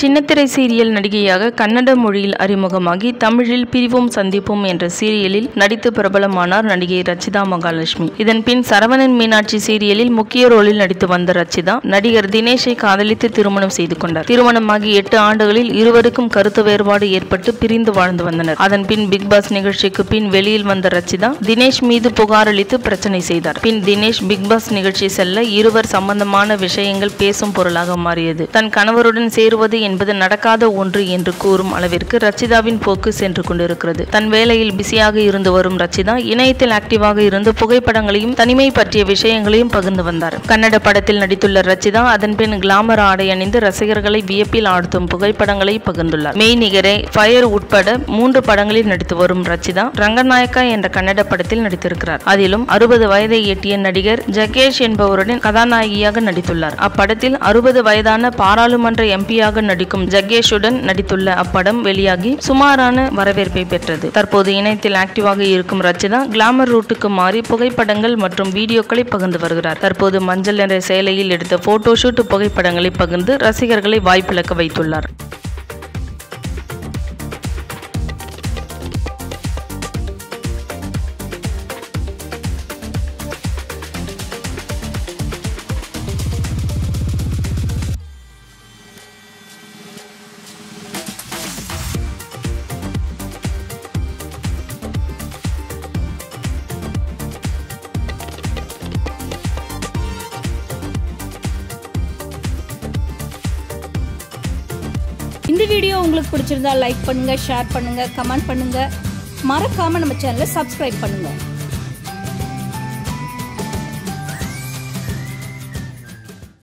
சின்னத்திரை சீரியல் நடிகையாக கன்னட மொழியில் அறிமுகமாகி தமிழில் பிரிவோம் சந்திப்போம் என்ற சீரியலில் நடித்து பிரபலமானார் நடிகை ரச்சிதா மகாலட்சுமி இதன் பின் சரவணன் மீனாட்சி சீரியலில் முக்கிய ரோலில் நடித்து வந்த ரச்சிதா நடிகர் தினேஷை காதலித்து திருமணம் செய்து கொண்டார் திருமணமாகி எட்டு ஆண்டுகளில் இருவருக்கும் கருத்து வேறுபாடு ஏற்பட்டு பிரிந்து வாழ்ந்து வந்தனர் அதன் பின் பிக் பாஸ் நிகழ்ச்சிக்கு பின் வெளியில் வந்த ரச்சிதா தினேஷ் மீது புகார் அளித்து பிரச்சனை செய்தார் பின் தினேஷ் பிக் பாஸ் நிகழ்ச்சி செல்ல இருவர் சம்பந்தமான விஷயங்கள் பேசும் பொருளாக மாறியது தன் கணவருடன் சேருவது என்பது நடக்காத ஒன்று என்று கூறும் அளவிற்கு ரச்சிதாவின் போக்கு சென்று கொண்டிருக்கிறது தன் வேலையில் பிஸியாக இருந்து வரும் ரச்சிதா இணையத்தில் ஆக்டிவாக இருந்து புகைப்படங்களையும் தனிமை பற்றிய விஷயங்களையும் பகிர்ந்து வந்தார் கன்னட படத்தில் நடித்துள்ள ரச்சிதா அதன் பின் கிளாமர் ஆடை அணிந்து ரசிகர்களை வியப்பில் ஆழ்த்தும் புகைப்படங்களை பகிர்ந்துள்ளார் மெய்நிகரே ஃபயர் உட்பட மூன்று படங்களில் நடித்து வரும் ரச்சிதா ரங்கநாயக்கா என்ற கன்னட படத்தில் நடித்திருக்கிறார் அதிலும் அறுபது வயதை எட்டிய நடிகர் ஜகேஷ் என்பவருடன் கதாநாயகியாக நடித்துள்ளார் அப்படத்தில் அறுபது வயதான பாராளுமன்ற எம்பியாக நடிக்கும் ஜகேஷுடன் நடித்துள்ள அப்படம் வெளியாகி சுமாரான வரவேற்பை பெற்றது தற்போது இணையத்தில் ஆக்டிவாக இருக்கும் ரச்சிதா கிளாமர் ரூட்டுக்கு மாறி புகைப்படங்கள் மற்றும் வீடியோக்களை பகிர்ந்து வருகிறார் தற்போது மஞ்சள் நிற சேலையில் எடுத்த போட்டோ ஷூட் புகைப்படங்களை பகிர்ந்து ரசிகர்களை வாய்ப்பிழக்க வைத்துள்ளார் இந்த வீடியோ உங்களுக்கு பிடிச்சிருந்தா லைக் பண்ணுங்க ஷேர் பண்ணுங்க கமெண்ட் பண்ணுங்க மறக்காம நம்ம சேனலை சப்ஸ்கிரைப் பண்ணுங்க